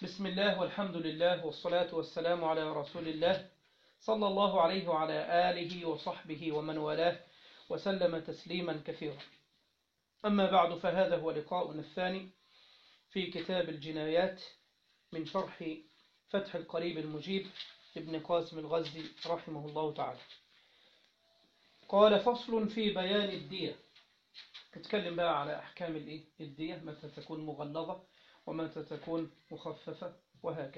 بسم الله والحمد لله والصلاة والسلام على رسول الله صلى الله عليه وعلى آله وصحبه ومن والاه وسلم تسليما كثيرا أما بعد فهذا هو لقاؤنا الثاني في كتاب الجنايات من شرح فتح القريب المجيب ابن قاسم الغزي رحمه الله تعالى قال فصل في بيان الدية نتكلم بقى على أحكام الإيه؟ الدية متى تكون مغلظة ومتى تكون مخففة وهكذا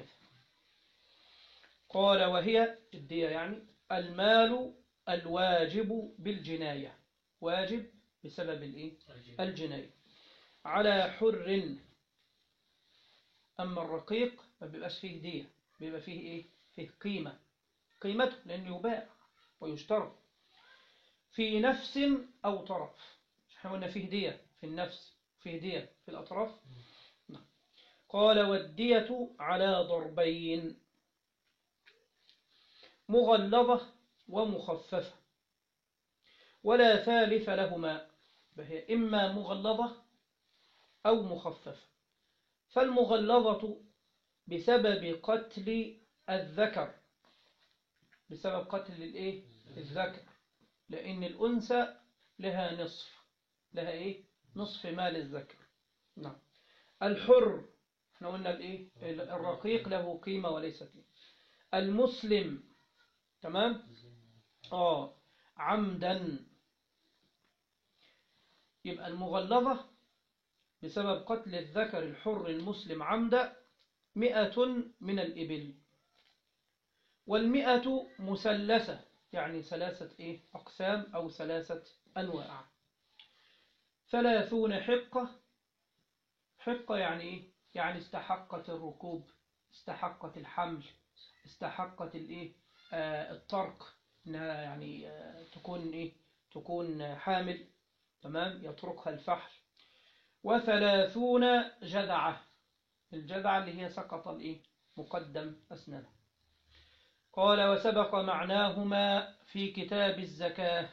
قال وهي الدية يعني المال الواجب بالجناية واجب بسبب الإيه؟ الجناية على حر أما الرقيق ما بيبقاش فيه دية بيبقى فيه إيه؟ فيه قيمة قيمته لأنه يباع ويشترى في نفس أو طرف احنا قلنا فيه دية في النفس فيه دية في الأطراف نعم. قال والدية على ضربين مغلظة ومخففة ولا ثالث لهما فهي إما مغلظة أو مخففة فالمغلظة بسبب قتل الذكر بسبب قتل الإيه؟ الذكر لأن الأنثى لها نصف لها إيه؟ نصف مال الذكر نعم الحر احنا قلنا الإيه؟ الرقيق له قيمة وليست له المسلم تمام آه عمدا يبقى المغلظة بسبب قتل الذكر الحر المسلم عمدا مئة من الإبل والمئة مثلثة يعني ثلاثة إيه؟ أقسام أو ثلاثة أنواع ثلاثون حقة حقة يعني إيه؟ يعني استحقت الركوب استحقت الحمل استحقت الإيه؟ آه الطرق إنها يعني آه تكون إيه؟ تكون حامل تمام يتركها الفحل وثلاثون جذعة الجذعة اللي هي سقط الإيه؟ مقدم أسنانه قال وسبق معناهما في كتاب الزكاة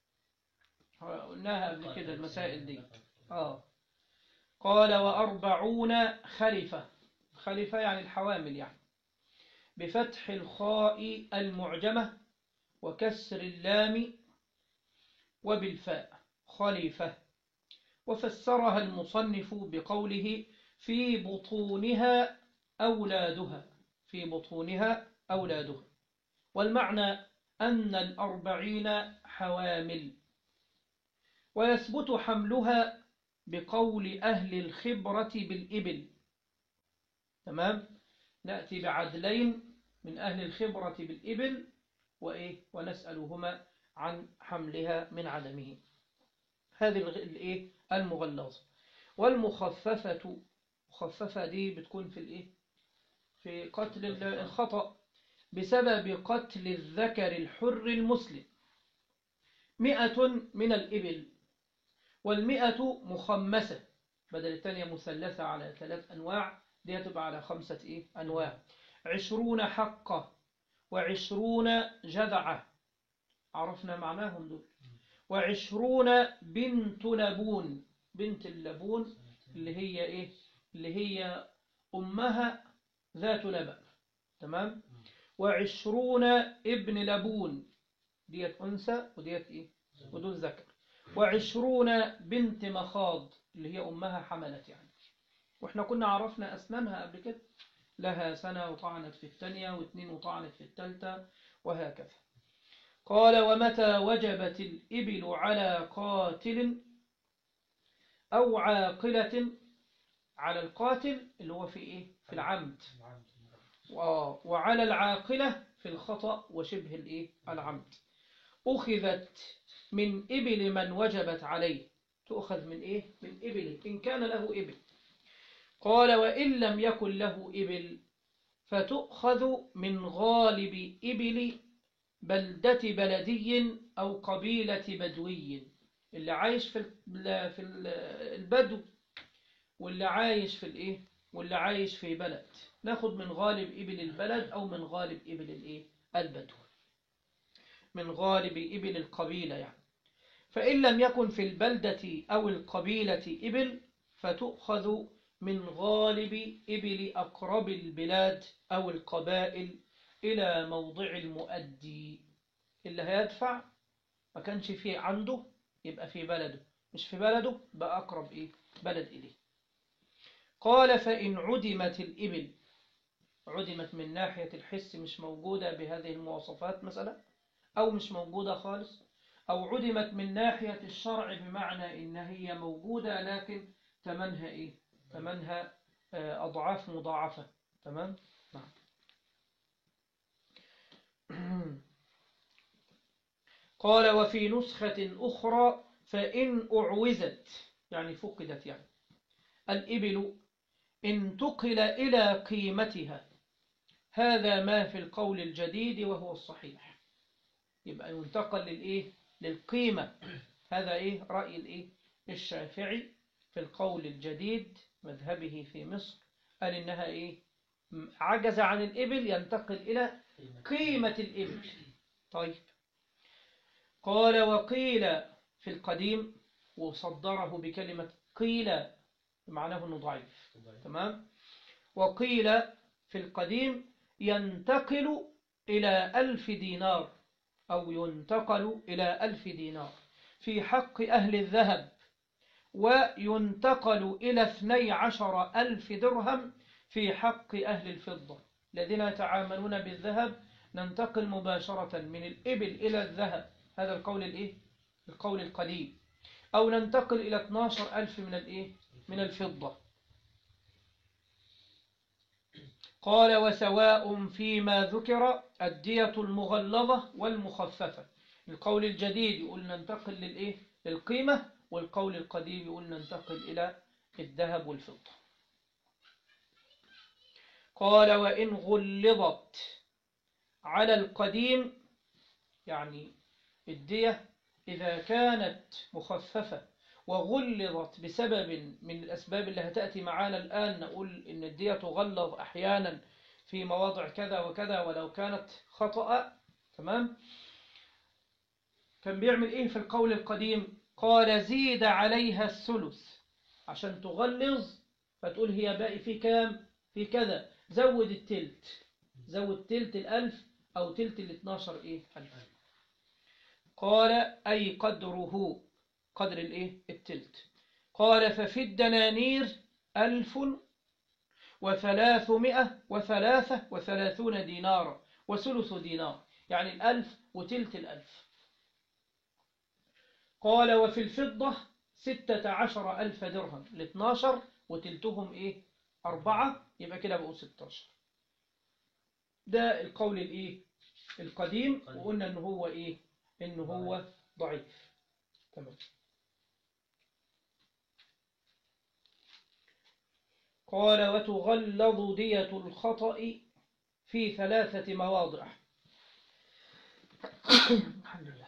قلناها قبل كده المسائل دي آه. قال وأربعون خلفة خلفة يعني الحوامل يعني بفتح الخاء المعجمة وكسر اللام وبالفاء خليفة وفسرها المصنف بقوله في بطونها أولادها في بطونها أولادها والمعنى أن الأربعين حوامل ويثبت حملها بقول أهل الخبرة بالإبل تمام نأتي بعدلين من أهل الخبرة بالإبل وإيه ونسألهما عن حملها من عدمه هذه الإيه المغلظة والمخففة مخففة دي بتكون في الإيه في قتل الخطأ بسبب قتل الذكر الحر المسلم مئة من الإبل والمئة مخمسة بدل الثانية مثلثة على ثلاث أنواع دي تبقى على خمسة إيه؟ أنواع عشرون حقة وعشرون جذعة عرفنا معناهم دول وعشرون بنت لبون بنت اللبون اللي هي إيه اللي هي أمها ذات لبن تمام وعشرون ابن لبون ديت أنثى وديت إيه ودول ذكر وعشرون بنت مخاض اللي هي أمها حملت يعني وإحنا كنا عرفنا أسنانها قبل كده لها سنة وطعنت في الثانية واثنين وطعنت في الثالثة وهكذا قال ومتى وجبت الإبل على قاتل أو عاقلة على القاتل اللي هو في إيه في العمد وعلى العاقلة في الخطأ وشبه الإيه العمد أخذت من إبل من وجبت عليه تؤخذ من إيه من إبل إن كان له إبل قال وإن لم يكن له إبل فتؤخذ من غالب إبل بلدة بلدي أو قبيلة بدوي اللي عايش في في البدو واللي عايش في الإيه واللي عايش في بلد ناخد من غالب إبل البلد أو من غالب إبل الإيه البدو من غالب إبل القبيلة يعني فإن لم يكن في البلدة أو القبيلة إبل فتؤخذ من غالب إبل أقرب البلاد أو القبائل إلى موضع المؤدي اللي هيدفع ما كانش فيه عنده يبقى في بلده مش في بلده بقى أقرب إيه بلد إليه قال فإن عدمت الإبل عدمت من ناحية الحس مش موجودة بهذه المواصفات مثلا أو مش موجودة خالص أو عدمت من ناحية الشرع بمعنى إن هي موجودة لكن تمنها إيه تمنها أضعاف مضاعفة تمام نعم قال وفي نسخة أخرى فإن أعوزت يعني فقدت يعني الإبل انتقل إلى قيمتها هذا ما في القول الجديد وهو الصحيح يبقى ينتقل للإيه للقيمة هذا إيه رأي الإيه الشافعي في القول الجديد مذهبه في مصر قال إنها إيه عجز عن الإبل ينتقل إلى قيمة الإبل طيب قال وقيل في القديم وصدره بكلمة قيل معناه أنه ضعيف تمام وقيل في القديم ينتقل إلى ألف دينار أو ينتقل إلى ألف دينار في حق أهل الذهب وينتقل إلى اثني عشر ألف درهم في حق أهل الفضة الذين يتعاملون بالذهب ننتقل مباشرة من الإبل إلى الذهب هذا القول الإيه؟ القول القديم أو ننتقل إلى 12 ألف من الإيه؟ من الفضة قال وسواء فيما ذكر الدية المغلظة والمخففة القول الجديد يقول ننتقل للإيه؟ للقيمة والقول القديم يقول ننتقل إلى الذهب والفضة قال وإن غلظت على القديم يعني الدية إذا كانت مخففة وغلظت بسبب من الأسباب اللي هتأتي معانا الآن نقول إن الدية تغلظ أحيانا في مواضع كذا وكذا ولو كانت خطأ تمام كان بيعمل إيه في القول القديم قال زيد عليها الثلث عشان تغلظ فتقول هي باقي في كام في كذا زود التلت زود تلت الألف أو تلت الاثناشر إيه ألف قال أي قدره قدر الإيه التلت قال ففي الدنانير ألف وثلاثمائة وثلاثة وثلاثون دينارا وثلث دينار يعني الألف وتلت الألف قال وفي الفضة ستة عشر ألف درهم الاثناشر وتلتهم إيه أربعة يبقى كده بقوا ستاشر ده القول الإيه القديم وقلنا إن هو إيه إن هو ضعيف تمام قال وتغلظ دية الخطأ في ثلاثة مواضع الحمد لله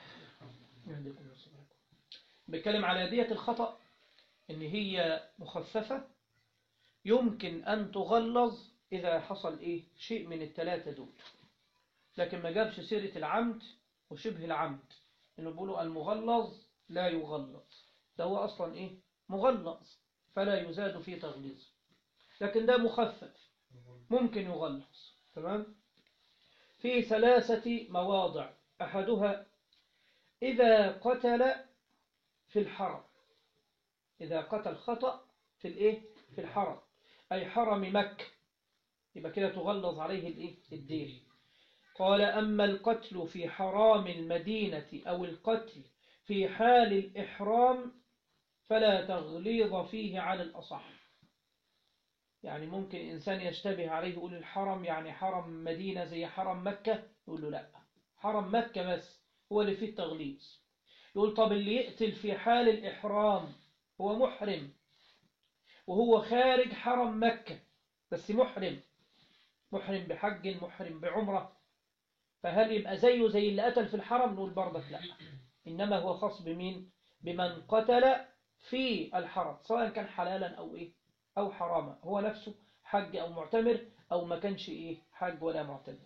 بيتكلم على دية الخطأ إن هي مخففة يمكن أن تغلظ إذا حصل إيه شيء من الثلاثة دول لكن ما جابش سيرة العمد وشبه العمد إنه بيقولوا المغلظ لا يغلظ ده هو أصلا إيه مغلظ فلا يزاد في تغليظ لكن ده مخفف ممكن يغلظ تمام في ثلاثة مواضع أحدها إذا قتل في الحرم إذا قتل خطأ في الإيه في الحرم أي حرم مكة يبقى كده تغلظ عليه الإيه الدين قال أما القتل في حرام المدينة أو القتل في حال الإحرام فلا تغليظ فيه على الأصح يعني ممكن إنسان يشتبه عليه يقول الحرم يعني حرم مدينة زي حرم مكة يقول له لا حرم مكة بس هو اللي فيه التغليظ يقول طب اللي يقتل في حال الإحرام هو محرم وهو خارج حرم مكة بس محرم محرم بحج محرم بعمرة فهل يبقى زيه زي اللي قتل في الحرم نقول برضك لا إنما هو خاص بمين بمن قتل في الحرم سواء كان حلالا أو إيه أو حراما هو نفسه حج أو معتمر أو ما كانش إيه حج ولا معتمر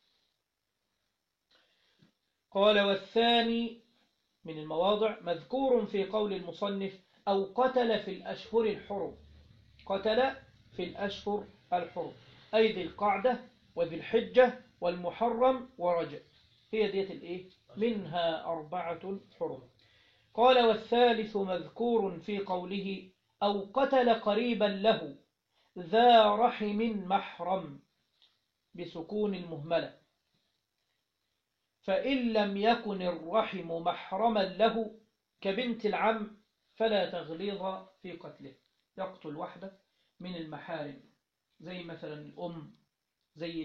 قال والثاني من المواضع مذكور في قول المصنف أو قتل في الأشهر الحرم قتل في الأشهر الحرم أي ذي القعدة وذي الحجة والمحرم ورجب هي ديت الإيه منها أربعة حرم قال والثالث مذكور في قوله أو قتل قريبا له ذا رحم محرم بسكون المهملة فإن لم يكن الرحم محرما له كبنت العم فلا تغليظ في قتله يقتل واحدة من المحارم زي مثلا الأم زي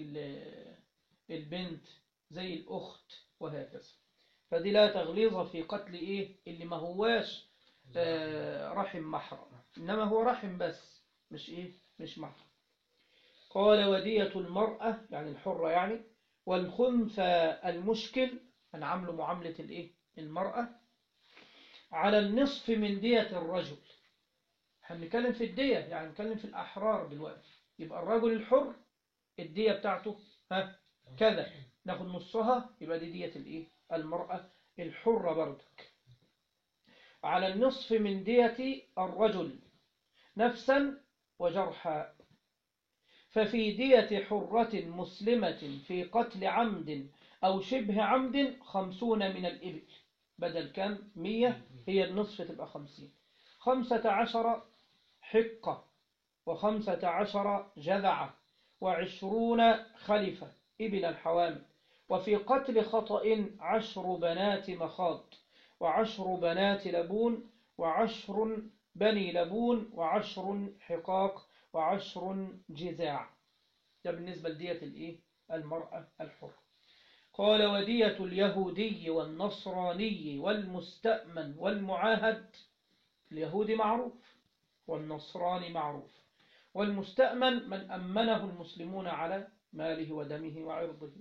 البنت زي الأخت وهكذا فدي لا تغليظ في قتل إيه اللي ما هواش آه رحم محرم إنما هو رحم بس مش إيه مش محرم قال ودية المرأة يعني الحرة يعني والخنثى المشكل هنعامله معاملة الإيه المرأة على النصف من دية الرجل هنتكلم في الدية يعني نتكلم في الأحرار دلوقتي يبقى الرجل الحر الدية بتاعته ها كذا ناخد نصها يبقى دي دية الإيه المرأة الحرة برضك على النصف من دية الرجل نفسا وجرحا ففي دية حرة مسلمة في قتل عمد أو شبه عمد خمسون من الإبل بدل كم مية هي النصف تبقى خمسين خمسة عشر حقة وخمسة عشر جذعة وعشرون خلفة إبل الحوامل وفي قتل خطأ عشر بنات مخاض وعشر بنات لبون وعشر بني لبون وعشر حقاق وعشر جذاع ده بالنسبة لدية الإيه؟ المرأة الحرة قال ودية اليهودي والنصراني والمستأمن والمعاهد اليهودي معروف والنصراني معروف والمستأمن من أمنه المسلمون على ماله ودمه وعرضه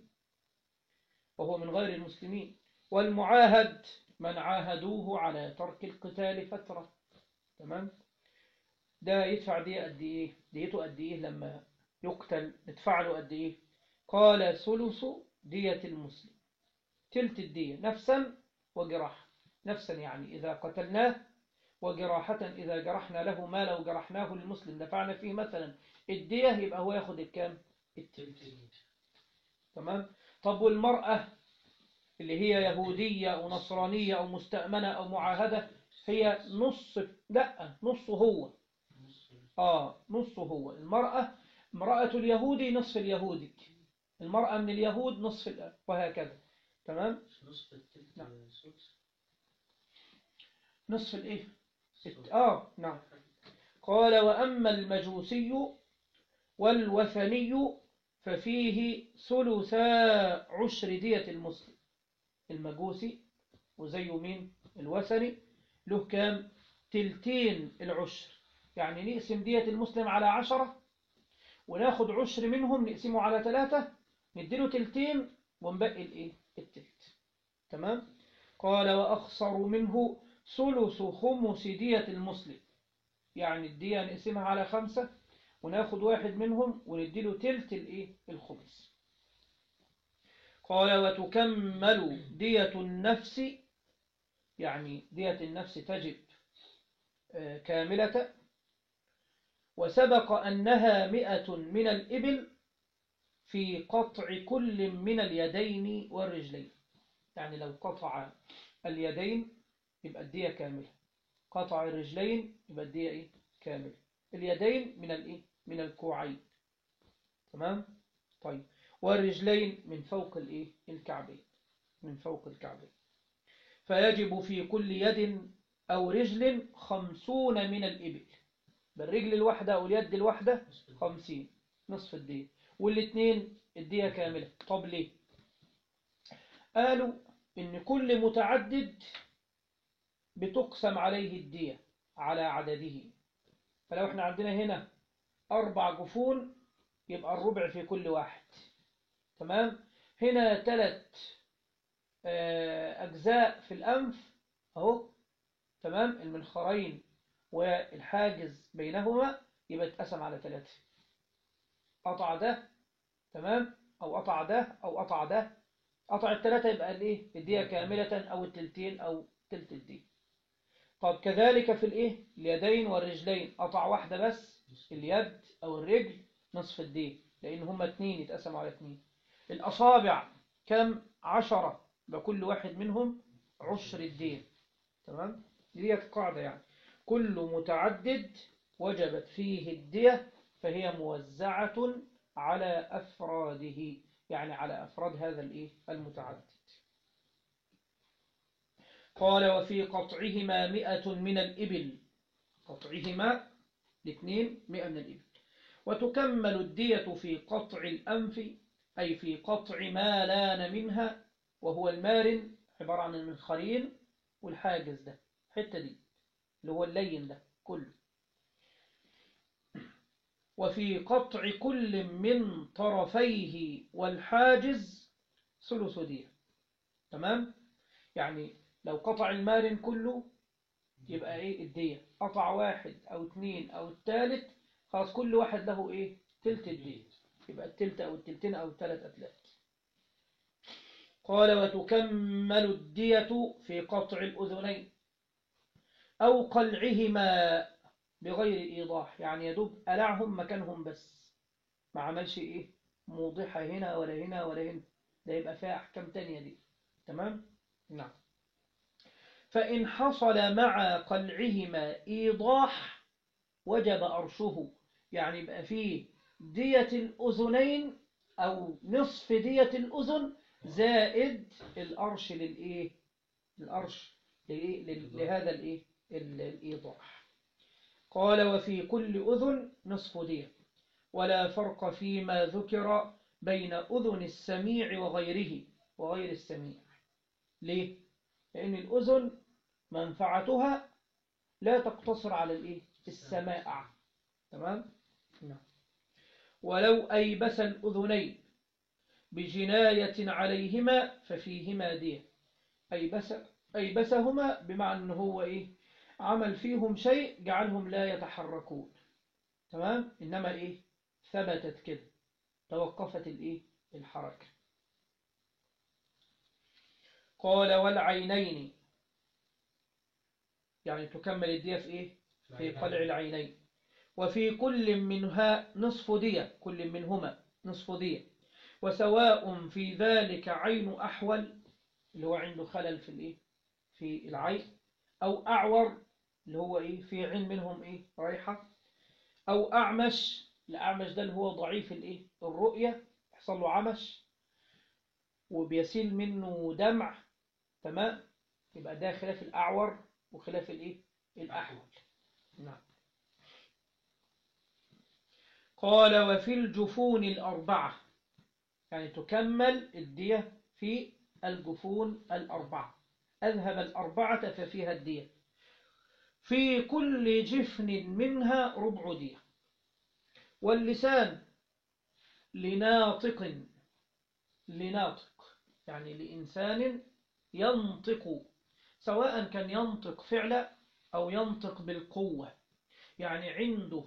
وهو من غير المسلمين والمعاهد من عاهدوه على ترك القتال فترة تمام ده يدفع دي قد ايه ديته قد ايه لما يقتل ندفع له قد ايه قال ثلث دية المسلم تلت الدية نفسا وجراحة نفسا يعني إذا قتلناه وجراحة إذا جرحنا له ما لو جرحناه للمسلم دفعنا فيه مثلا الدية يبقى هو ياخد الكام التلت تمام طب والمرأة اللي هي يهودية أو نصرانية أو مستأمنة أو معاهدة هي نص لا نص هو آه نص هو المرأة امرأة اليهودي نصف اليهودي المرأة من اليهود نصف الأب وهكذا تمام نصف التلت نعم. سدس نصف الايه الت- اه نعم قال وأما المجوسي والوثني ففيه ثلثا عشر دية المسلم المجوسي وزيه مين الوثني له كام تلتين العشر يعني نقسم دية المسلم على عشرة وناخد عشر منهم نقسمه على ثلاثة نديله تلتين ونبقي الايه التلت تمام قال وأخصر منه ثلث خمس دية المسلم يعني الدية نقسمها على خمسة وناخد واحد منهم ونديله تلت الايه الخمس قال وتكمل دية النفس يعني دية النفس تجب آه، كاملة وسبق أنها مئة من الإبل في قطع كل من اليدين والرجلين يعني لو قطع اليدين يبقى الدية كاملة قطع الرجلين يبقى الدية إيه؟ كاملة اليدين من الإيه؟ من الكوعين تمام طيب والرجلين من فوق الإيه؟ الكعبين من فوق الكعبين فيجب في كل يد أو رجل خمسون من الإبل بالرجل الواحدة أو اليد الواحدة خمسين نصف الدية والاثنين الدية كاملة طب ليه قالوا إن كل متعدد بتقسم عليه الدية على عدده فلو احنا عندنا هنا أربع جفون يبقى الربع في كل واحد تمام هنا ثلاث أجزاء في الأنف أهو تمام المنخرين والحاجز بينهما يبقى اتقسم على ثلاثة قطع ده تمام أو قطع ده أو قطع ده قطع الثلاثة يبقى الايه الدية كاملة أو التلتين أو تلت الدية طب كذلك في الايه اليدين والرجلين قطع واحدة بس اليد أو الرجل نصف الدين لأن هما اتنين يتقسموا على اتنين الأصابع كم عشرة بكل واحد منهم عشر الدين تمام دي قاعدة يعني كل متعدد وجبت فيه الدية فهي موزعة على أفراده يعني على أفراد هذا الإيه المتعدد قال وفي قطعهما مئة من الإبل قطعهما الاثنين مئة من الإبل وتكمل الدية في قطع الأنف أي في قطع ما لان منها وهو المارن عبارة عن المنخرين والحاجز ده حتة دي اللي هو اللين ده كله وفي قطع كل من طرفيه والحاجز ثلث دية تمام يعني لو قطع المارن كله يبقى ايه الدية قطع واحد او اتنين او التالت خلاص كل واحد له ايه تلت الدية يبقى التلت او التلتين او التلت اتلات قال وتكمل الدية في قطع الأذنين أو قلعهما بغير إيضاح يعني يدوب ألعهم مكانهم بس ما عملش إيه موضحة هنا ولا هنا ولا هنا ده يبقى فيها أحكام تانية دي تمام نعم فإن حصل مع قلعهما إيضاح وجب أرشه يعني يبقى فيه دية الأذنين أو نصف دية الأذن زائد الأرش للإيه الأرش لإيه؟ لهذا الإيه الإيضاح قال وفي كل أذن نصف دية ولا فرق فيما ذكر بين أذن السميع وغيره وغير السميع ليه؟ لأن الأذن منفعتها لا تقتصر على الإيه؟ السماع تمام؟ نعم ولو أيبس الأذنين بجناية عليهما ففيهما دية أيبس أيبسهما بمعنى أنه هو إيه؟ عمل فيهم شيء جعلهم لا يتحركون تمام؟ إنما إيه؟ ثبتت كده توقفت الإيه؟ الحركة قال والعينين يعني تكمل الدية في إيه؟ في قلع العينين وفي كل منها نصف دية كل منهما نصف دية وسواء في ذلك عين أحول اللي هو عنده خلل في الإيه؟ في العين أو أعور اللي هو إيه؟ في عين منهم إيه؟ رايحة أو أعمش الأعمش ده اللي هو ضعيف الإيه؟ الرؤية يحصل له عمش وبيسيل منه دمع تمام يبقى ده خلاف الأعور وخلاف الإيه؟ الأحول نعم قال وفي الجفون الأربعة يعني تكمل الدية في الجفون الأربعة أذهب الأربعة ففيها الدية في كل جفن منها ربع دية واللسان لناطق لناطق يعني لإنسان ينطق سواء كان ينطق فعلا أو ينطق بالقوة يعني عنده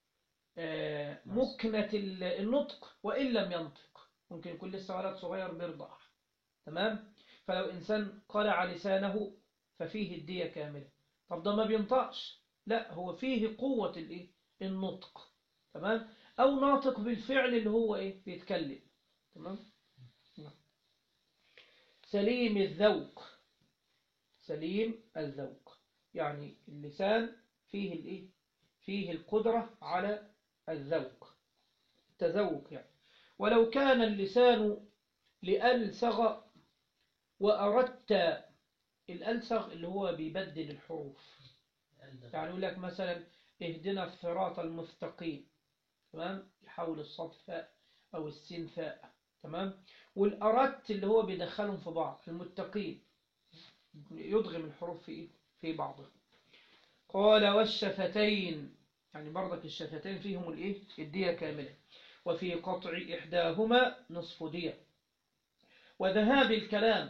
مكنة النطق وإن لم ينطق ممكن يكون لسه ولد صغير بيرضع تمام فلو إنسان قلع لسانه ففيه الدية كاملة طب ده ما بينطقش لا هو فيه قوة الإيه؟ النطق تمام أو ناطق بالفعل اللي هو إيه بيتكلم تمام سليم الذوق سليم الذوق يعني اللسان فيه الإيه فيه القدرة على الذوق تذوق يعني ولو كان اللسان لألسغ وأردت الألسغ اللي هو بيبدل الحروف يعني يقول لك مثلا اهدنا الصراط المستقيم تمام يحول الصاد فاء أو السين فاء تمام والأردت اللي هو بيدخلهم في بعض المتقين يدغم الحروف في في بعضها قال والشفتين يعني برضك الشفتين فيهم الايه الدية كاملة وفي قطع إحداهما نصف دية وذهاب الكلام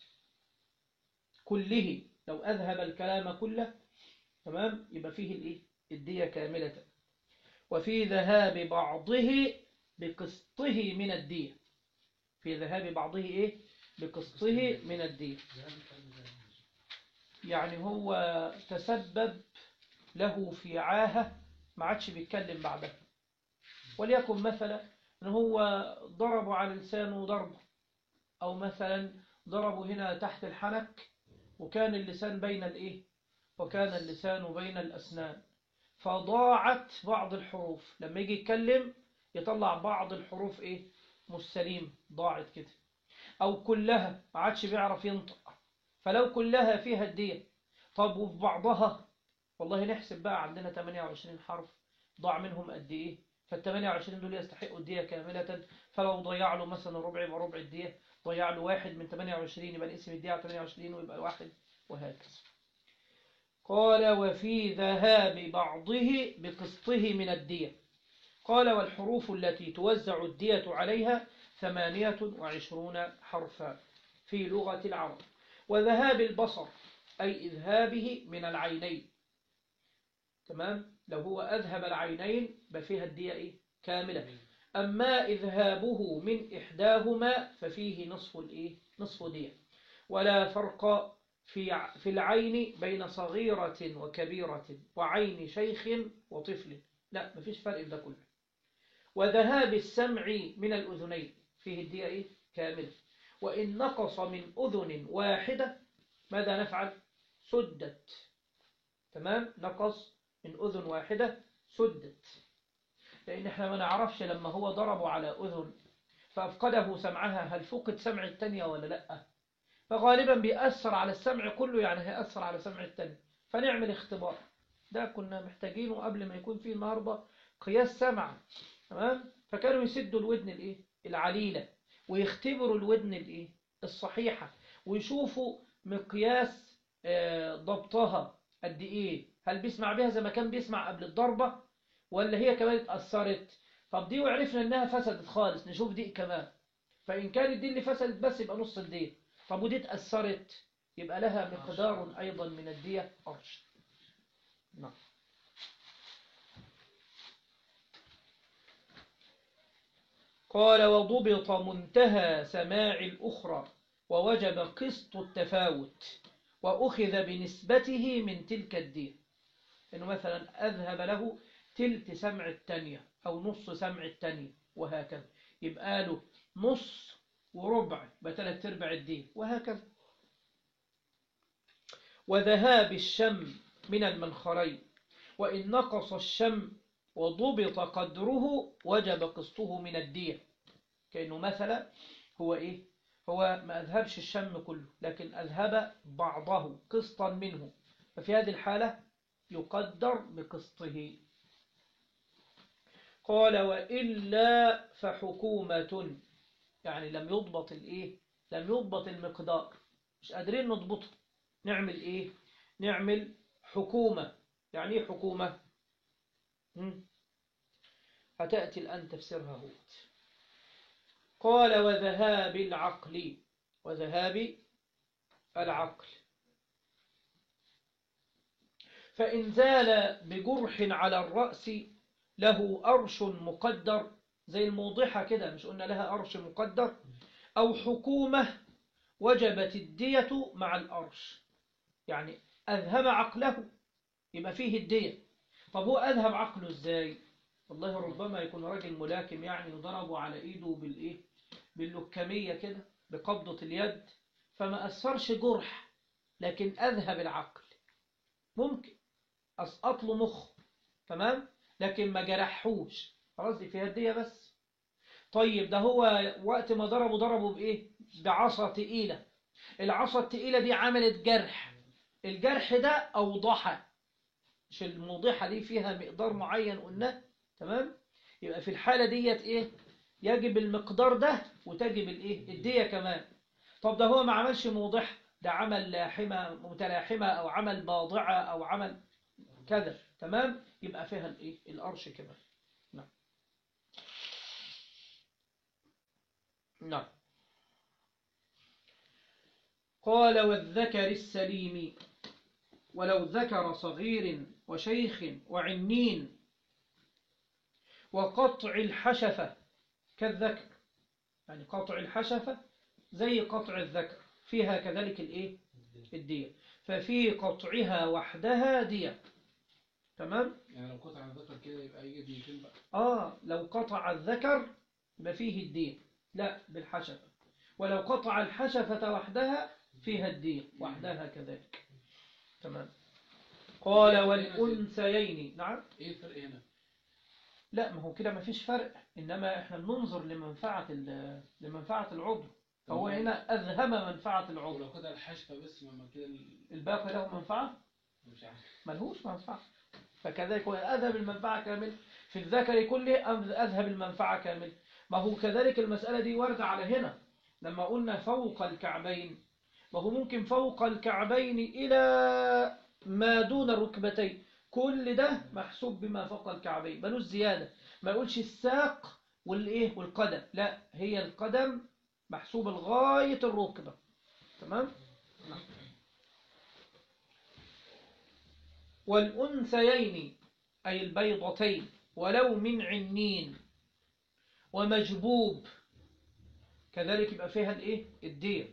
كله لو أذهب الكلام كله تمام يبقى فيه الايه الدية كاملة وفي ذهاب بعضه بقسطه من الدية في ذهاب بعضه ايه بقسطه من الدية يعني هو تسبب له في عاهة ما عادش بيتكلم بعدها وليكن مثلا ان هو ضربه على لسانه ضربه او مثلا ضربه هنا تحت الحنك وكان اللسان بين الايه وكان اللسان بين الاسنان فضاعت بعض الحروف لما يجي يتكلم يطلع بعض الحروف ايه مش سليم ضاعت كده او كلها ما عادش بيعرف ينطق فلو كلها فيها الدية طب وفي بعضها والله نحسب بقى عندنا 28 حرف ضاع منهم قد ايه فال 28 دول يستحقوا الدية كاملة فلو ضيع له مثلا ربع يبقى ربع الدية ضيع له واحد من 28 يبقى نقسم الدية على 28 ويبقى واحد وهكذا قال وفي ذهاب بعضه بقسطه من الدية قال والحروف التي توزع الدية عليها ثمانية وعشرون حرفا في لغة العرب وذهاب البصر أي إذهابه من العينين تمام لو هو أذهب العينين بفيها الدية إيه؟ كاملة أما إذهابه من إحداهما ففيه نصف الإيه؟ نصف دية ولا فرق في في العين بين صغيرة وكبيرة وعين شيخ وطفل لا مفيش فرق في ده كله وذهاب السمع من الأذنين فيه الدية إيه؟ كاملة وإن نقص من أذن واحدة ماذا نفعل سدت تمام نقص من أذن واحدة سدت لأن احنا ما نعرفش لما هو ضربه على أذن فأفقده سمعها هل فقد سمع التانية ولا لأ فغالبا بيأثر على السمع كله يعني هيأثر على سمع التانية فنعمل اختبار ده كنا محتاجينه قبل ما يكون فيه النهاردة قياس سمع تمام فكانوا يسدوا الودن الايه العليلة ويختبروا الودن الايه الصحيحة ويشوفوا مقياس ضبطها قد ايه هل بيسمع بها زي ما كان بيسمع قبل الضربة ولا هي كمان اتأثرت طب دي وعرفنا انها فسدت خالص نشوف دي كمان فإن كانت دي اللي فسدت بس يبقى نص الدية طب ودي اتأثرت يبقى لها مقدار أيضا من الدية قرش نعم قال وضبط منتهى سماع الأخرى ووجب قسط التفاوت وأخذ بنسبته من تلك الدين إنه مثلا أذهب له تلت سمع التانية أو نص سمع التانية وهكذا يبقى له نص وربع بثلاث ارباع الدين وهكذا وذهاب الشم من المنخرين وإن نقص الشم وضبط قدره وجب قسطه من الدية كأنه مثلا هو إيه هو ما أذهبش الشم كله لكن أذهب بعضه قسطا منه ففي هذه الحالة يقدر بقسطه قال وإلا فحكومة يعني لم يضبط الإيه لم يضبط المقدار مش قادرين نضبطه نعمل إيه نعمل حكومة يعني إيه حكومة هم؟ هتأتي الآن تفسيرها هو قال وذهاب العقل وذهاب العقل فإن زال بجرح على الرأس له أرش مقدر زي الموضحة كده مش قلنا لها أرش مقدر أو حكومة وجبت الدية مع الأرش يعني أذهب عقله يبقى فيه الدية طب هو أذهب عقله إزاي والله ربما يكون راجل ملاكم يعني وضربه على إيده بالإيه باللكمية كده بقبضة اليد فما أثرش جرح لكن أذهب العقل ممكن أسقط له مخ تمام لكن ما جرحوش خلاص دي فيها الدية بس طيب ده هو وقت ما ضربه ضربه بإيه بعصا تقيلة العصا التقيلة دي عملت جرح الجرح ده أوضحه مش الموضحة دي فيها مقدار معين قلنا تمام يبقى في الحالة ديت إيه يجب المقدار ده وتجب الإيه الدية كمان طب ده هو ما عملش موضح ده عمل لاحمة متلاحمة أو عمل باضعة أو عمل كذا تمام يبقى فيها الإيه الأرش كمان نعم نعم قال والذكر السليم ولو ذكر صغير وشيخ وعنين وقطع الحشفة كالذكر يعني قطع الحشفة زي قطع الذكر فيها كذلك الايه الدية ففي قطعها وحدها دية تمام يعني لو قطع الذكر كده يبقى يجي ديتين بقى آه لو قطع الذكر يبقى فيه الدين لا بالحشفة ولو قطع الحشفة وحدها فيها الدين وحدها كذلك تمام قال والأنثيين نعم ايه الفرق هنا؟ لا ما هو كده ما فيش فرق إنما إحنا بننظر لمنفعة ال- لمنفعة العضو فهو هنا أذهب منفعة العضو ولو قطع الحشفة بس ما كده ال- الباقي له منفعة مش عارف ملهوش منفعة فكذلك هو أذهب المنفعة كامل في الذكر كله أم- أذهب المنفعة كامل ما هو كذلك المسألة دي واردة على هنا لما قلنا فوق الكعبين ما هو ممكن فوق الكعبين إلى ما دون الركبتين كل ده محسوب بما فوق الكعبين ملوش زيادة ما يقولش الساق والإيه والقدم لا هي القدم محسوب لغاية الركبة تمام والأنثيين أي البيضتين ولو من عنين ومجبوب كذلك يبقى فيها الايه الدية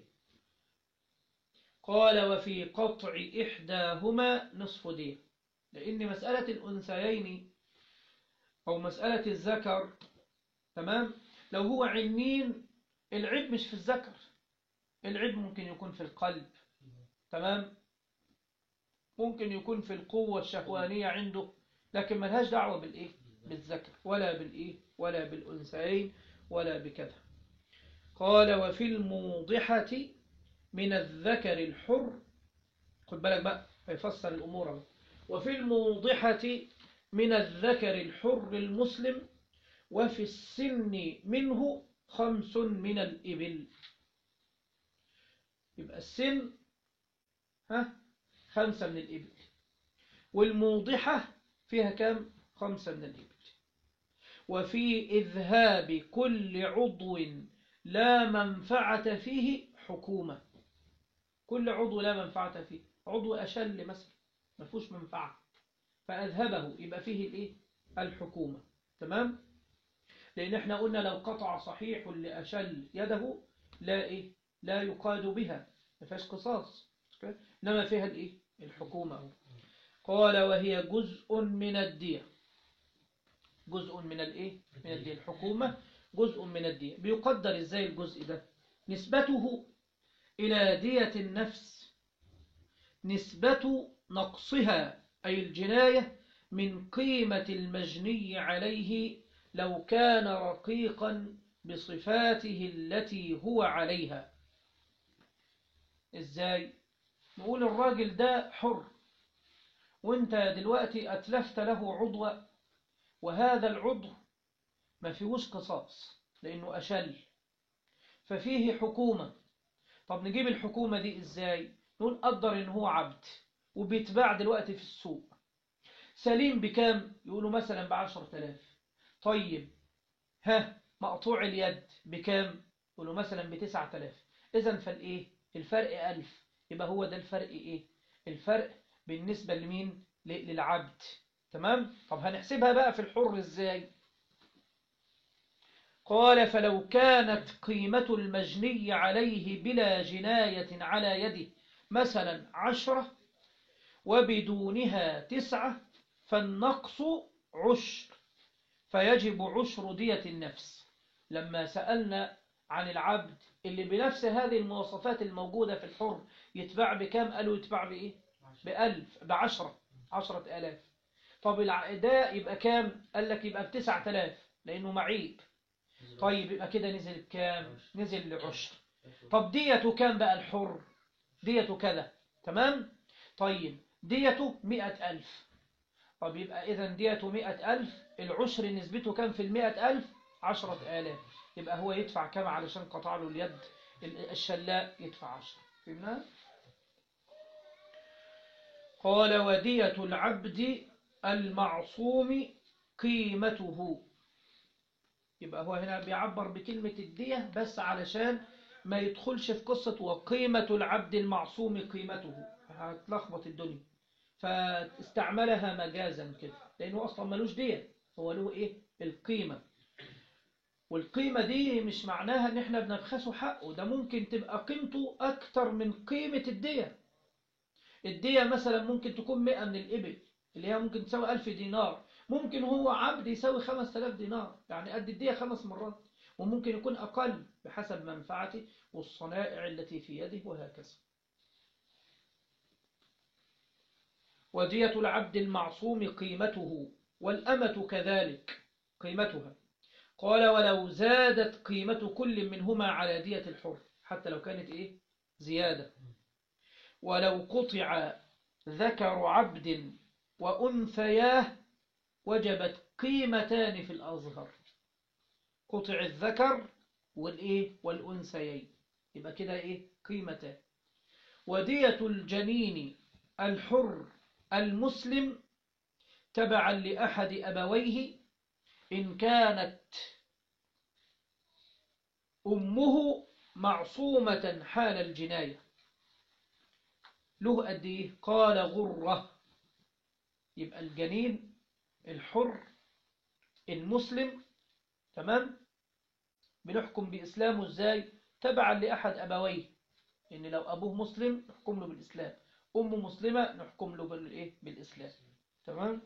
قال وفي قطع إحداهما نصف دية لأن مسألة الأنثيين أو مسألة الذكر تمام لو هو عنين العيب مش في الذكر العيب ممكن يكون في القلب تمام ممكن يكون في القوة الشهوانية عنده لكن ملهاش دعوة بالإيه بالذكر ولا بالإيه ولا بالأنثيين ولا بكذا قال وفي الموضحة من الذكر الحر خد بالك بقى هيفسر الأمور أهو. وفي الموضحة من الذكر الحر المسلم وفي السن منه خمس من الإبل يبقى السن ها خمسة من الإبل والموضحة فيها كام خمسة من الإبل وفي إذهاب كل عضو لا منفعة فيه حكومة كل عضو لا منفعة فيه عضو أشل مثلا ما فيهوش منفعة فأذهبه يبقى فيه الإيه الحكومة تمام لأن احنا قلنا لو قطع صحيح لأشل يده لا إيه لا يقاد بها ما فيهاش قصاص إنما فيها الإيه الحكومة قال وهي جزء من الدية جزء من الإيه من الدية الحكومة جزء من الدية بيقدر إزاي الجزء ده نسبته إلى دية النفس نسبة نقصها أي الجناية من قيمة المجني عليه لو كان رقيقا بصفاته التي هو عليها إزاي نقول الراجل ده حر وانت دلوقتي أتلفت له عضو وهذا العضو ما فيهوش قصاص لأنه أشل ففيه حكومة طب نجيب الحكومة دي إزاي نقول قدر إن هو عبد وبيتباع دلوقتي في السوق سليم بكام يقولوا مثلا بعشر تلاف طيب ها مقطوع اليد بكام يقولوا مثلا بتسعة تلاف إذا فالإيه الفرق ألف يبقى هو ده الفرق إيه الفرق بالنسبة لمين ل- للعبد تمام طب هنحسبها بقى في الحر إزاي قال فلو كانت قيمة المجني عليه بلا جناية على يده مثلا عشرة وبدونها تسعة فالنقص عشر فيجب عشر دية النفس لما سألنا عن العبد اللي بنفس هذه المواصفات الموجودة في الحر يتباع بكام قالوا يتباع بإيه بألف بعشرة عشرة آلاف طب العقداء يبقى كام قال لك يبقى بتسعة آلاف لأنه معيب طيب يبقى كده نزل بكام نزل لعشر طب ديته كام بقى الحر ديته كذا تمام طيب ديته مئة ألف طب يبقى إذا ديته مئة ألف العشر نسبته كام في المئة ألف عشرة آلاف يبقى هو يدفع كام علشان قطع له اليد الشلاء يدفع عشرة فهمنا قال ودية العبد المعصوم قيمته يبقى هو هنا بيعبر بكلمة الدية بس علشان ما يدخلش في قصة وقيمة العبد المعصوم قيمته هتلخبط الدنيا فاستعملها مجازا كده لأنه أصلا ملوش دية هو له إيه القيمة والقيمة دي مش معناها ان احنا بنبخسه حقه ده ممكن تبقى قيمته اكتر من قيمة الدية الدية مثلا ممكن تكون 100 من الإبل اللي هي ممكن تساوي ألف دينار ممكن هو عبد يساوي خمس تلاف دينار يعني قد الدية خمس مرات وممكن يكون أقل بحسب منفعته والصنائع التي في يده وهكذا ودية العبد المعصوم قيمته والأمة كذلك قيمتها قال ولو زادت قيمة كل منهما على دية الحر حتى لو كانت إيه زيادة ولو قطع ذكر عبد وأنثياه وجبت قيمتان في الأظهر قطع الذكر والإيه والأنثيين يبقى كده إيه قيمتان ودية الجنين الحر المسلم تبعا لأحد أبويه إن كانت أمه معصومة حال الجناية له قد إيه؟ قال غرة يبقى الجنين الحر المسلم تمام بنحكم بإسلامه إزاي تبعا لأحد أبويه إن لو أبوه مسلم نحكم له بالإسلام أمه مسلمة نحكم له بالإيه بالإسلام تمام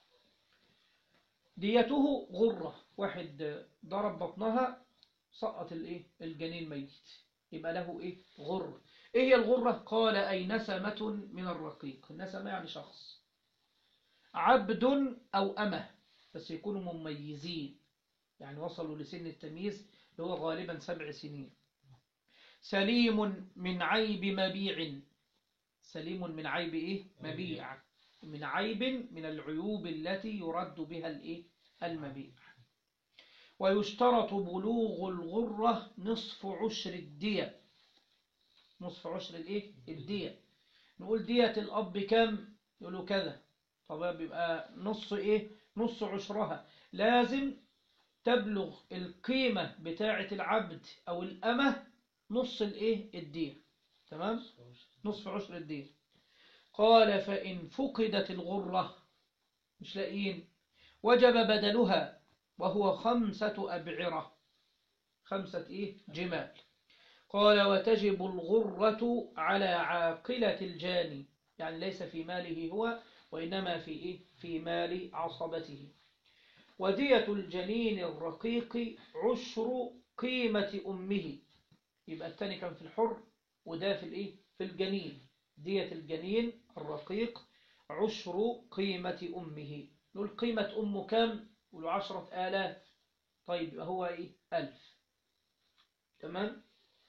ديته غرة واحد ضرب بطنها سقط الإيه الجنين ميت يبقى له إيه غرة إيه هي الغرة قال أي نسمة من الرقيق نسمة يعني شخص عبد أو أمة بس يكونوا مميزين يعني وصلوا لسن التمييز اللي هو غالبا سبع سنين سليم من عيب مبيع سليم من عيب إيه مبيع من عيب من العيوب التي يرد بها الإيه المبيع ويشترط بلوغ الغرة نصف عشر الدية نصف عشر الإيه الدية نقول دية الأب كم يقولوا كذا طب بيبقى نص إيه نص عشرها لازم تبلغ القيمة بتاعة العبد أو الأمة نص الإيه الدية تمام نصف عشر الدية قال فإن فقدت الغرة مش لاقيين وجب بدلها وهو خمسة أبعرة خمسة إيه جمال قال وتجب الغرة على عاقلة الجاني يعني ليس في ماله هو وإنما في إيه في مال عصبته ودية الجنين الرقيق عشر قيمة أمه يبقى الثاني كان في الحر وده في الإيه في الجنين دية الجنين الرقيق عشر قيمة أمه نقول قيمة أمه كم نقول عشرة آلاف طيب يبقى هو إيه ألف تمام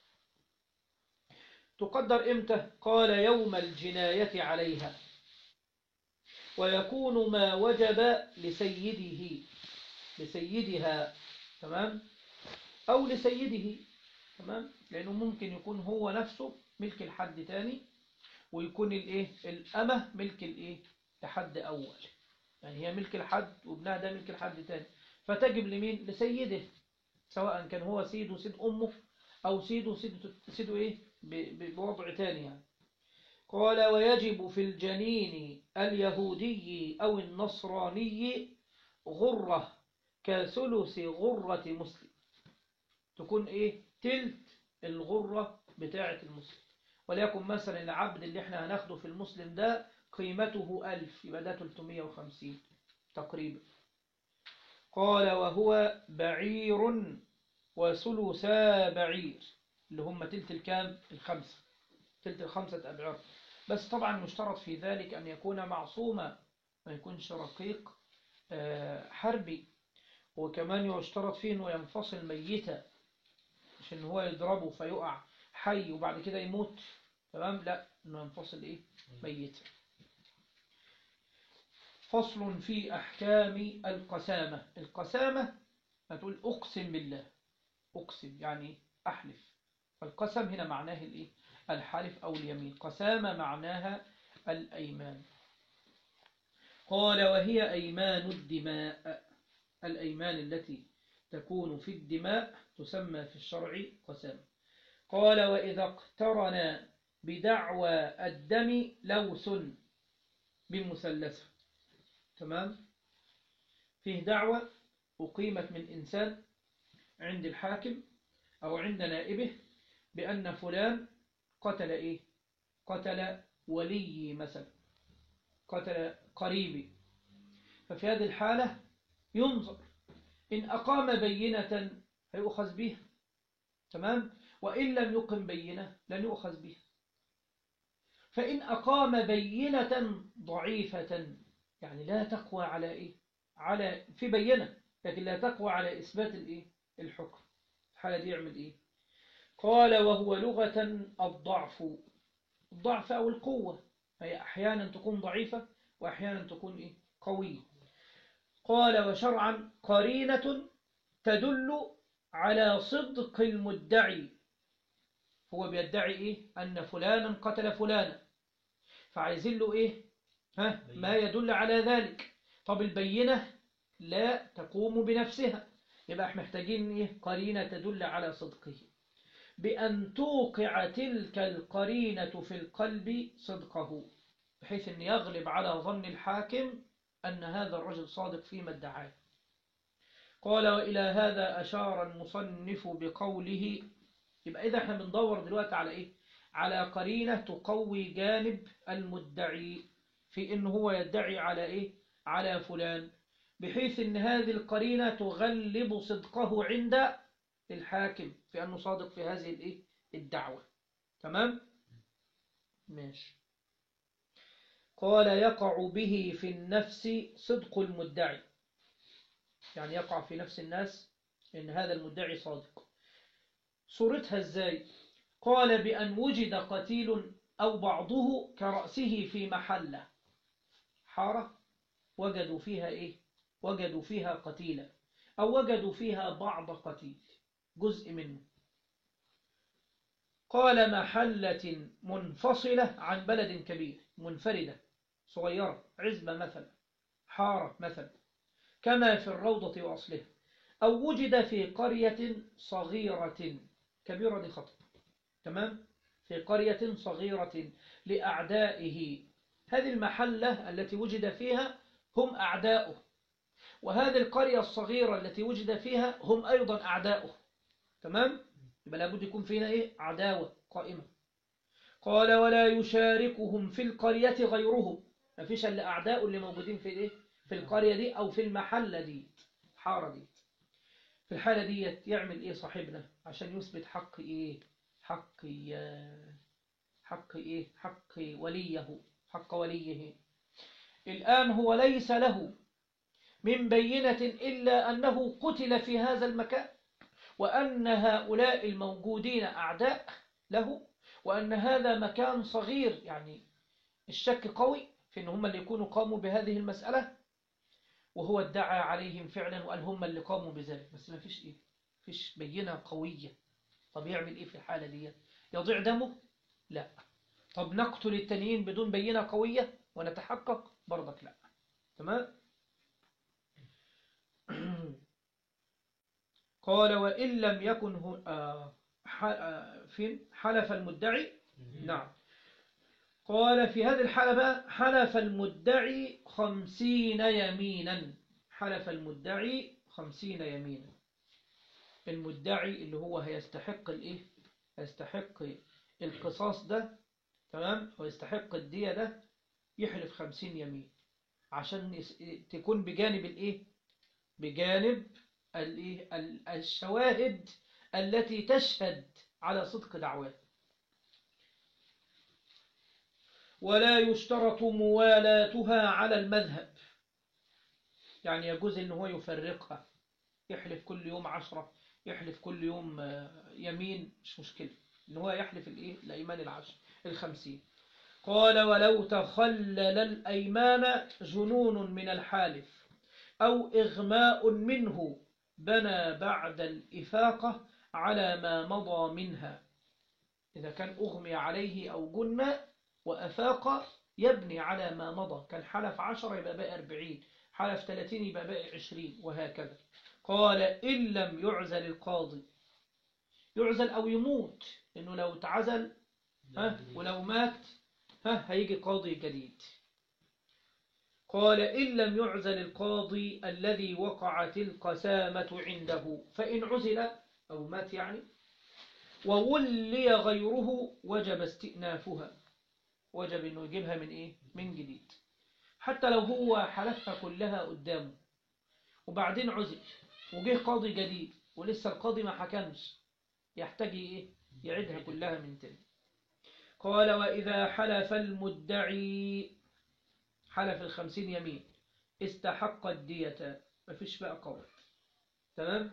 تقدر إمتى قال يوم الجناية عليها ويكون ما وجب لسيده لسيدها تمام أو لسيده تمام لأنه ممكن يكون هو نفسه ملك الحد تاني ويكون الايه الأمة ملك الايه لحد أول يعني هي ملك الحد وابنها ده ملك الحد تاني فتجب لمين لسيده سواء كان هو سيد وسيد أمه أو سيد وسيد سيده إيه بوضع تاني يعني قال ويجب في الجنين اليهودي أو النصراني غرة كثلث غرة مسلم تكون إيه تلت الغرة بتاعة المسلم وليكن مثلا العبد اللي احنا هناخده في المسلم ده قيمته ألف يبقى ده 350 تقريبا قال وهو بعير وثلثا بعير اللي هم تلت الكام الخمسة تلت الخمسة أبعار بس طبعا مشترط في ذلك أن يكون معصوما ما يكونش رقيق حربي وكمان يشترط فيه أنه ينفصل ميتا مش أنه هو يضربه فيقع حي وبعد كده يموت تمام لا أنه ينفصل إيه ميتا فصل في أحكام القسامة القسامة هتقول أقسم بالله أقسم يعني أحلف فالقسم هنا معناه الإيه الحلف أو اليمين قسامة معناها الأيمان قال وهي أيمان الدماء الأيمان التي تكون في الدماء تسمى في الشرع قسامة قال وإذا اقترن بدعوى الدم لوث بمثلثة تمام فيه دعوة أقيمت من إنسان عند الحاكم أو عند نائبه بأن فلان قتل إيه قتل ولي مثلا قتل قريبي ففي هذه الحالة ينظر إن أقام بينة هيؤخذ بها تمام وإن لم يقم بينة لن يؤخذ بها فإن أقام بينة ضعيفة يعني لا تقوى على إيه على في بينة لكن لا تقوى على إثبات الإيه الحكم الحالة دي يعمل إيه قال وهو لغة الضعف الضعف أو القوة هي أحيانا تكون ضعيفة وأحيانا تكون إيه قوية قال وشرعا قرينة تدل على صدق المدعي هو بيدعي إيه أن فلانا قتل فلانا فعايزين له إيه ها ما يدل على ذلك طب البينة لا تقوم بنفسها يبقى احنا محتاجين إيه قرينة تدل على صدقه بأن توقع تلك القرينة في القلب صدقه بحيث أن يغلب على ظن الحاكم أن هذا الرجل صادق فيما ادعاه قال وإلى هذا أشار المصنف بقوله يبقى إذا احنا بندور دلوقتي على إيه على قرينة تقوي جانب المدعي في إن هو يدعي على إيه على فلان بحيث إن هذه القرينة تغلب صدقه عند الحاكم في أنه صادق في هذه الإيه الدعوة تمام ماشي قال يقع به في النفس صدق المدعي يعني يقع في نفس الناس إن هذا المدعي صادق صورتها ازاي قال بأن وجد قتيل أو بعضه كرأسه في محلة حارة وجدوا فيها إيه وجدوا فيها قتيلا أو وجدوا فيها بعض قتيل جزء منه قال محلة منفصلة عن بلد كبير منفردة صغيرة عزبة مثلا حارة مثلا كما في الروضة وأصلها أو وجد في قرية صغيرة كبيرة دي خطأ تمام في قرية صغيرة لأعدائه هذه المحلة التي وجد فيها هم أعداؤه وهذه القرية الصغيرة التي وجد فيها هم أيضا أعداؤه تمام يبقى لابد يكون فينا إيه عداوة قائمة قال ولا يشاركهم في القرية غيرهم ما فيش إلا أعداء اللي موجودين في إيه في القرية دي أو في المحلة دي حارة دي في الحالة دي يعمل إيه صاحبنا عشان يثبت حق إيه حق حق إيه حق وليه حق وليه الآن هو ليس له من بينة إلا أنه قتل في هذا المكان وأن هؤلاء الموجودين أعداء له وأن هذا مكان صغير يعني الشك قوي في أن هم اللي يكونوا قاموا بهذه المسألة وهو ادعى عليهم فعلا وقال هم اللي قاموا بذلك بس ما فيش إيه فيش بينة قوية طب يعمل إيه في الحالة دي يضيع دمه لا طب نقتل التانيين بدون بينة قوية ونتحقق برضك لا تمام قال وإن لم يكن هو آه فين حلف المدعي نعم قال في هذه الحالة بقى حلف المدعي خمسين يمينا حلف المدعي خمسين يمينا المدعي اللي هو هيستحق الايه هيستحق القصاص ده تمام ويستحق الدية ده يحلف خمسين يمين عشان تكون بجانب الايه بجانب الايه الشواهد التي تشهد على صدق دعواه ولا يشترط موالاتها على المذهب يعني يجوز ان هو يفرقها يحلف كل يوم عشرة يحلف كل يوم يمين مش مشكلة ان هو يحلف الايه الايمان العشر الخمسين قال ولو تخلل الايمان جنون من الحالف او اغماء منه بنى بعد الافاقة على ما مضى منها إذا كان أغمي عليه أو جن وأفاق يبني على ما مضى كان حلف عشرة يبقى باقي أربعين حلف ثلاثين يبقى باقي عشرين وهكذا قال إن لم يعزل القاضي يعزل أو يموت إنه لو تعزل ها ولو مات ها هيجي قاضي جديد قال إن لم يعزل القاضي الذي وقعت القسامة عنده فإن عزل أو مات يعني وولي غيره وجب استئنافها وجب أنه يجيبها من إيه؟ من جديد حتى لو هو حلفها كلها قدامه وبعدين عزل وجه قاضي جديد ولسه القاضي ما حكمش يحتاج ايه يعيدها كلها من تاني قال وإذا حلف المدعي حلف الخمسين يمين استحق الدية مفيش بقى قول تمام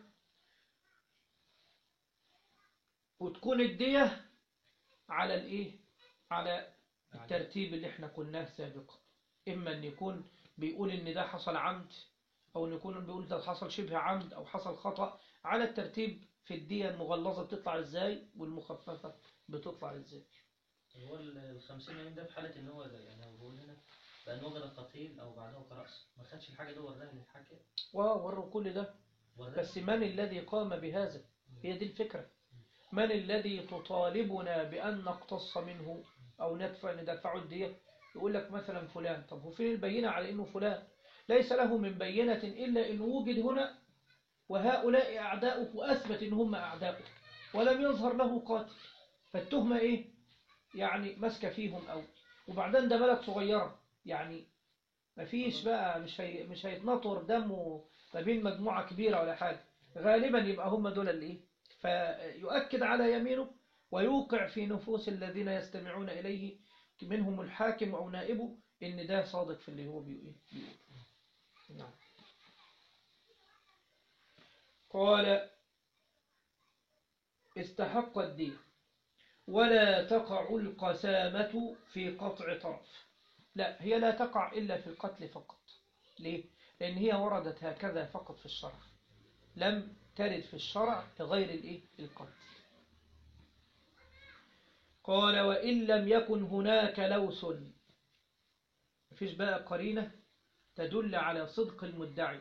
وتكون الدية على الايه على الترتيب اللي احنا قلناه سابقا اما ان يكون بيقول ان ده حصل عمد او ان يكون بيقول ده حصل شبه عمد او حصل خطأ على الترتيب في الدية المغلظة بتطلع ازاي والمخففة بتطلع ازاي هو ال- الخمسين يوم ده في حالة إن هو ده يعني هو بيقول هنا بأن وجد القتيل أو بعده كرأس ما خدش الحاجة دي وراها للحاكم ووروا كل ده وراها بس من الذي قام بهذا هي دي الفكرة من الذي تطالبنا بأن نقتص منه أو ندفع ندفعه الدية يقول لك مثلا فلان طب هو فين البينة على إنه فلان ليس له من بينة إلا إنه وجد هنا وهؤلاء أعداؤه وأثبت إن هم أعداؤه ولم يظهر له قاتل فالتهمة إيه يعني ماسكة فيهم أو وبعدين ده بلد صغيرة يعني مفيش بقى مش هي مش هيتنطر دمه ما بين مجموعة كبيرة ولا حاجة غالبا يبقى هم دول اللي إيه فيؤكد على يمينه ويوقع في نفوس الذين يستمعون إليه منهم الحاكم أو نائبه إن ده صادق في اللي هو بيقول بيقول. نعم قال استحق الدين ولا تقع القسامة في قطع طرف لا هي لا تقع إلا في القتل فقط ليه؟ لأن هي وردت هكذا فقط في الشرع لم ترد في الشرع لغير الإيه؟ القتل قال وإن لم يكن هناك لوث مفيش بقى قرينة تدل على صدق المدعي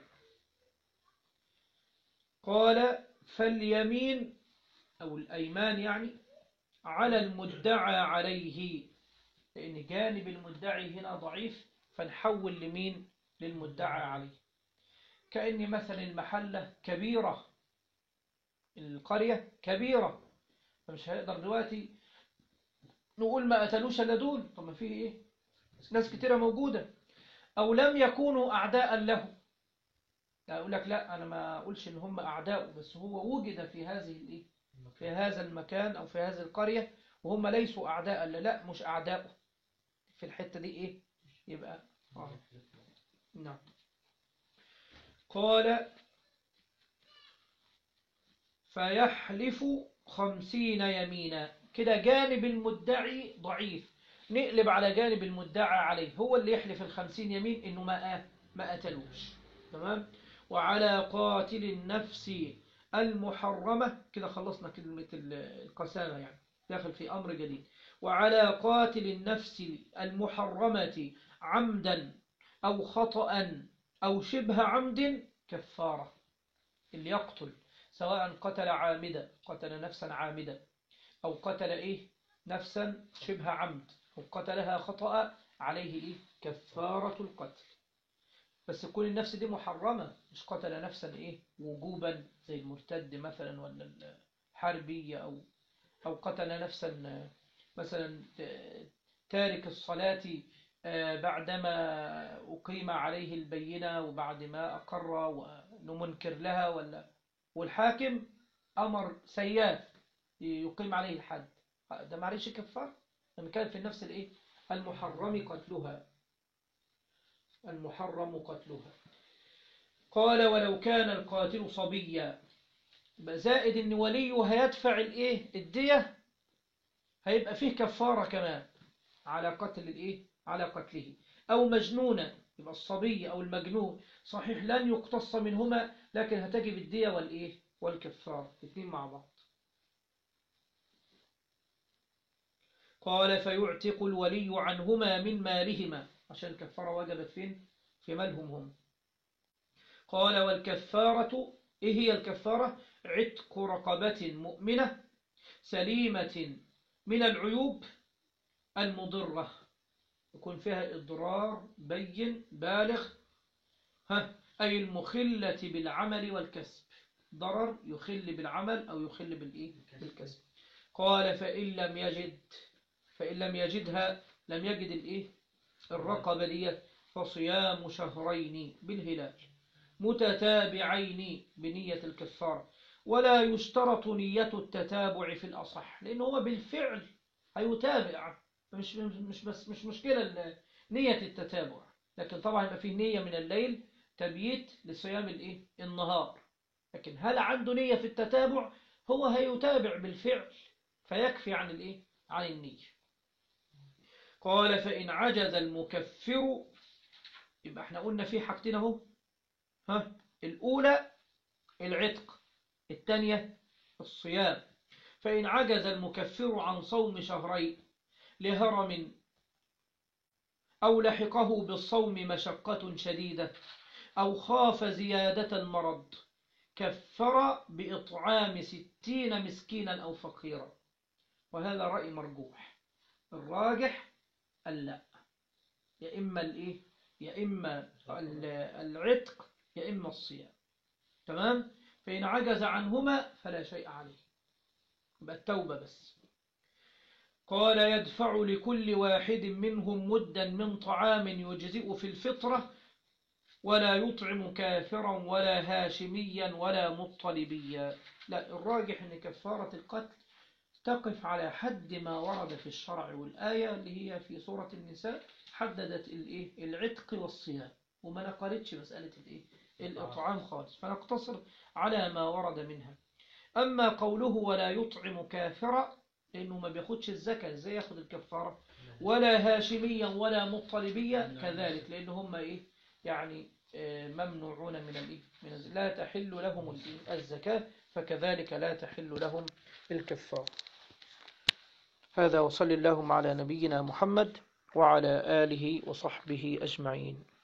قال فاليمين أو الأيمان يعني على المدعى عليه لأن جانب المدعي هنا ضعيف فنحول لمين للمدعى عليه كأن مثلا المحلة كبيرة القرية كبيرة فمش هيقدر دلوقتي نقول ما قتلوش الا دول طب ما فيه ايه ناس كتيرة موجودة او لم يكونوا اعداء له لا اقول لك لا انا ما اقولش ان هم اعداء بس هو وجد في هذه الايه في هذا المكان او في هذه القرية وهم ليسوا اعداء لا لا مش اعداء في الحتة دي ايه يبقى آه. نعم قال فيحلف خمسين يمينا كده جانب المدعي ضعيف نقلب على جانب المدعى عليه هو اللي يحلف الخمسين يمين انه ما ما قتلوش تمام وعلى قاتل النفس المحرمة كده خلصنا كلمة القسامة يعني داخل في أمر جديد وعلى قاتل النفس المحرمة عمدا أو خطأ أو شبه عمد كفارة اللي يقتل سواء قتل عامدا قتل نفسا عامدا أو قتل إيه نفسا شبه عمد أو قتلها خطأ عليه إيه كفارة القتل بس تكون النفس دي محرمة مش قتل نفسا إيه وجوبا زي المرتد مثلا ولا الحربية أو أو قتل نفسا مثلا تارك الصلاة بعدما أقيم عليه البينة وبعد ما أقر ونمنكر لها ولا والحاكم أمر سياف يقيم عليه الحد ده معلش كفار لما كان في النفس الايه المحرم قتلها المحرم قتلها قال ولو كان القاتل صبيا زائد ان وليه هيدفع الايه الدية هيبقى فيه كفارة كمان على قتل الايه على قتله او مجنونا يبقى الصبي او المجنون صحيح لن يقتص منهما لكن هتجب الدية والايه والكفارة الاثنين مع بعض قال فيعتق الولي عنهما من مالهما عشان الكفارة وجبت فين في مالهم هم قال والكفارة إيه هي الكفارة عتق رقبة مؤمنة سليمة من العيوب المضرة يكون فيها إضرار بين بالغ ها أي المخلة بالعمل والكسب ضرر يخل بالعمل أو يخل بالإيه بالكسب قال فإن لم يجد فإن لم يجدها لم يجد الإيه الرقبة دي فصيام شهرين بالهلال متتابعين بنية الكفارة ولا يشترط نية التتابع في الأصح لأنه هو بالفعل هيتابع مش مش بس مش مشكلة ال- نية التتابع لكن طبعا يبقى فيه نية من الليل تبييت لصيام الايه النهار لكن هل عنده نية في التتابع هو هيتابع بالفعل فيكفي عن الايه عن النية قال فإن عجز المكفر يبقى احنا قلنا في حاجتين اهو ها الأولى العتق الثانية الصيام فإن عجز المكفر عن صوم شهرين لهرم أو لحقه بالصوم مشقة شديدة أو خاف زيادة المرض كفر بإطعام ستين مسكينا أو فقيرا وهذا رأي مرجوح الراجح اللا يا إما الإيه يا إما ال- العتق يا إما الصيام تمام فإن عجز عنهما فلا شيء عليه يبقى التوبة بس قال يدفع لكل واحد منهم مدا من طعام يجزئ في الفطرة ولا يطعم كافرا ولا هاشميا ولا مطلبيا لا الراجح أن كفارة القتل تقف على حد ما ورد في الشرع والآية اللي هي في سورة النساء حددت الإيه العتق والصيام وما نقلتش مسألة الإيه الإطعام خالص فنقتصر على ما ورد منها أما قوله ولا يطعم كافرا لأنه ما بياخدش الزكاة ازاي ياخد الكفارة ولا هاشميا ولا مطلبيا كذلك لأن هم إيه يعني آه، ممنوعون من الإيه من الز- لا تحل لهم الإيه؟ الزكاة فكذلك لا تحل لهم الكفارة هذا وصل اللهم على نبينا محمد وعلى آله وصحبه أجمعين